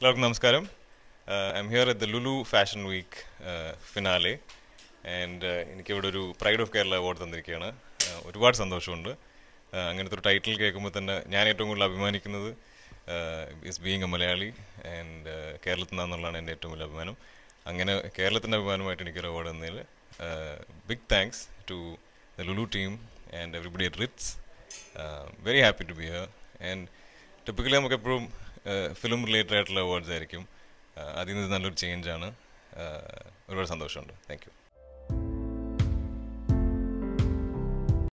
എല്ലാവർക്കും നമസ്കാരം I am here at the Lulu fashion week finale and എനിക്കിവിടെ ഒരു പ്രൈഡ് ഓഫ് കേരള അവാർഡ് തന്നിരിക്കുകയാണ് Uh, ഒരുപാട് സന്തോഷമുണ്ട് Uh, അങ്ങനത്തെ ഒരു ടൈറ്റിൽ കേൾക്കുമ്പോൾ തന്നെ ഞാൻ ഏറ്റവും കൂടുതൽ അഭിമാനിക്കുന്നത് is being a Malayali and കേരളത്തിൽ നിന്നാന്നുള്ളതാണ് എൻ്റെ ഏറ്റവും വലിയ അഭിമാനം അങ്ങനെ കേരളത്തിൻ്റെ അഭിമാനമായിട്ട് എനിക്കൊരു അവാർഡ് തന്നതിൽ big thanks to the Lulu team and everybody at Ritz very happy to be here and typically നമുക്ക് എപ്പോഴും ഫിലിം റിലേറ്റഡ് ആയിട്ടുള്ള അവാർഡ്സ് ആയിരിക്കും Uh, അതിൽ നിന്ന് നല്ലൊരു ചേഞ്ചാണ് ഒരുപാട് സന്തോഷമുണ്ട് താങ്ക് യു